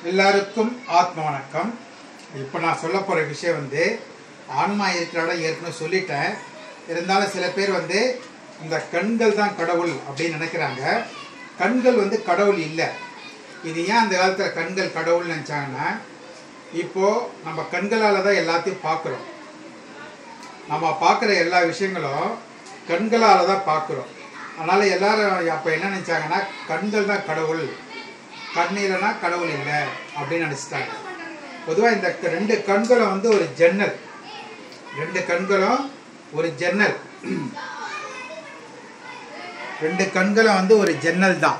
எல்லாருக்கும் ஆத்ம வணக்கம் இப்போ நான் சொல்ல போகிற விஷயம் வந்து ஆன்மா இருக்கிற இடம் ஏற்கனவே சொல்லிட்டேன் இருந்தாலும் சில பேர் வந்து இந்த கண்கள் தான் கடவுள் அப்படின்னு நினைக்கிறாங்க கண்கள் வந்து கடவுள் இல்லை இது ஏன் அந்த காலத்தில் கண்கள் கடவுள்னு நினச்சாங்கன்னா இப்போது நம்ம கண்களால் தான் எல்லாத்தையும் பார்க்குறோம் நம்ம பார்க்குற எல்லா விஷயங்களும் கண்களால் தான் பார்க்குறோம் அதனால் எல்லாரும் அப்போ என்ன நினச்சாங்கன்னா கண்கள் தான் கடவுள் கண் இல்லைன்னா கடவுள் இல்லை அப்படின்னு நினச்சிட்டாங்க பொதுவாக இந்த க- ரெண்டு கண்களும் வந்து ஒரு ஜன்னல் ரெண்டு கண்களும் ஒரு ஜன்னல் ரெண்டு கண்களும் வந்து ஒரு ஜன்னல் தான்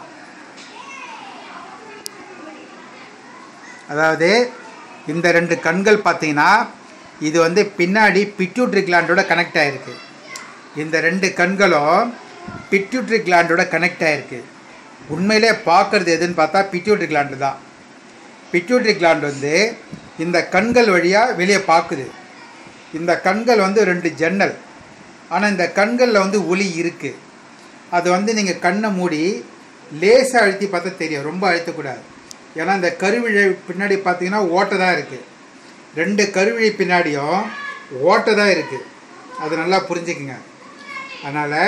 அதாவது இந்த ரெண்டு கண்கள் பார்த்தீங்கன்னா இது வந்து பின்னாடி பிட்யூட்ரி கிளாண்டோட கனெக்ட் ஆகிருக்கு இந்த ரெண்டு கண்களும் பிட்யூட்ரி கிளாண்டோட கனெக்ட் ஆகிருக்கு உண்மையிலே பார்க்குறது எதுன்னு பார்த்தா பிட்யூட்ரி கிளாண்டு தான் பிட்யூட்ரி கிளாண்ட் வந்து இந்த கண்கள் வழியாக வெளியே பார்க்குது இந்த கண்கள் வந்து ரெண்டு ஜன்னல் ஆனால் இந்த கண்களில் வந்து ஒளி இருக்குது அது வந்து நீங்கள் கண்ணை மூடி லேசாக அழுத்தி பார்த்தா தெரியும் ரொம்ப அழுத்தக்கூடாது ஏன்னா இந்த கருவிழை பின்னாடி பார்த்தீங்கன்னா ஓட்டை தான் இருக்குது ரெண்டு கருவிழி பின்னாடியும் ஓட்டை தான் இருக்குது அது நல்லா புரிஞ்சுக்குங்க அதனால்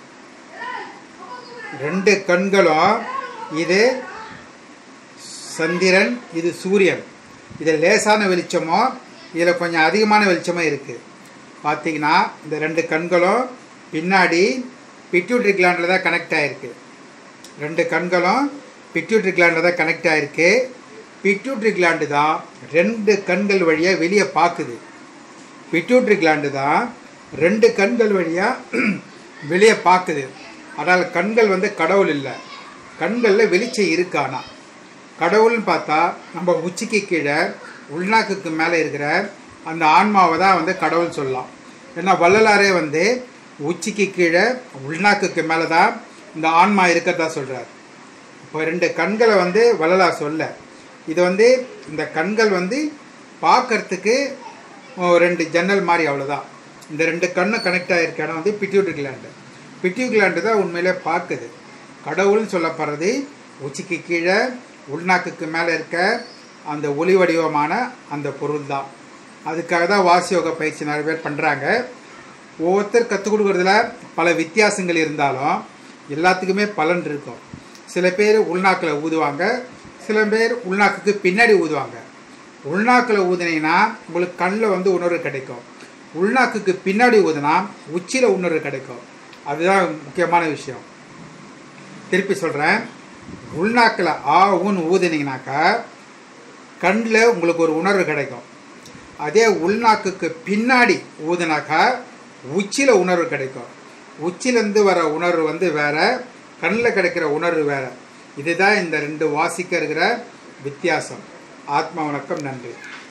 ரெண்டு கண்களும் இது சந்திரன் இது சூரியன் இதில் லேசான வெளிச்சமோ இதில் கொஞ்சம் அதிகமான வெளிச்சமோ இருக்குது பார்த்தீங்கன்னா இந்த ரெண்டு கண்களும் பின்னாடி பிட்யூட்ரி கிளாண்டில் தான் கனெக்ட் ஆகிருக்கு ரெண்டு கண்களும் பிட்யூட்ரி கிளாண்டில் தான் கனெக்ட் ஆகிருக்கு பிட்யூட்ரி கிளாண்டு தான் ரெண்டு கண்கள் வழியாக வெளியே பார்க்குது பிட்யூட்ரி கிளாண்டு தான் ரெண்டு கண்கள் வழியாக வெளியே பார்க்குது அதனால் கண்கள் வந்து கடவுள் இல்லை கண்களில் வெளிச்சம் இருக்கு ஆனால் கடவுள்னு பார்த்தா நம்ம உச்சிக்கு கீழே உள்நாக்குக்கு மேலே இருக்கிற அந்த ஆன்மாவை தான் வந்து கடவுள் சொல்லலாம் ஏன்னா வள்ளலாரே வந்து உச்சிக்கு கீழே உள்நாக்குக்கு மேலே தான் இந்த ஆன்மா இருக்கிறதா சொல்கிறார் இப்போ ரெண்டு கண்களை வந்து வள்ளலார் சொல்ல இது வந்து இந்த கண்கள் வந்து பார்க்கறதுக்கு ஓ, ரெண்டு ஜன்னல் மாதிரி அவ்வளோதான் இந்த ரெண்டு கண்ணு கனெக்ட் ஆகிருக்க இடம் வந்து பிட்யூட்ரி கிளாண்டு பிட்யூ கிளாண்டு தான் உண்மையிலே பார்க்குது கடவுள்னு சொல்லப்படுறது உச்சிக்கு கீழே உள்நாக்குக்கு மேலே இருக்க அந்த ஒளி வடிவமான அந்த பொருள் தான் அதுக்காக தான் வாசியோக பயிற்சி நிறைய பேர் பண்ணுறாங்க ஒவ்வொருத்தர் கற்றுக் கொடுக்குறதுல பல வித்தியாசங்கள் இருந்தாலும் எல்லாத்துக்குமே பலன் இருக்கும் சில பேர் உள்நாக்கில் ஊதுவாங்க சில பேர் உள்நாக்குக்கு பின்னாடி ஊதுவாங்க உள்நாக்கில் ஊதுனீங்கன்னா உங்களுக்கு கண்ணில் வந்து உணர்வு கிடைக்கும் உள்நாக்குக்கு பின்னாடி ஊதுனா உச்சியில் உணர்வு கிடைக்கும் அதுதான் முக்கியமான விஷயம் திருப்பி சொல்கிறேன் உள்நாக்கில் ஆ ஊன் ஊதுனீங்கனாக்கா கண்ணில் உங்களுக்கு ஒரு உணர்வு கிடைக்கும் அதே உள்நாக்குக்கு பின்னாடி ஊதுனாக்கா உச்சியில் உணர்வு கிடைக்கும் உச்சிலேருந்து வர உணர்வு வந்து வேற கண்ணில் கிடைக்கிற உணர்வு வேற இதுதான் இந்த ரெண்டு வாசிக்க இருக்கிற வித்தியாசம் ஆத்மா வணக்கம் நன்றி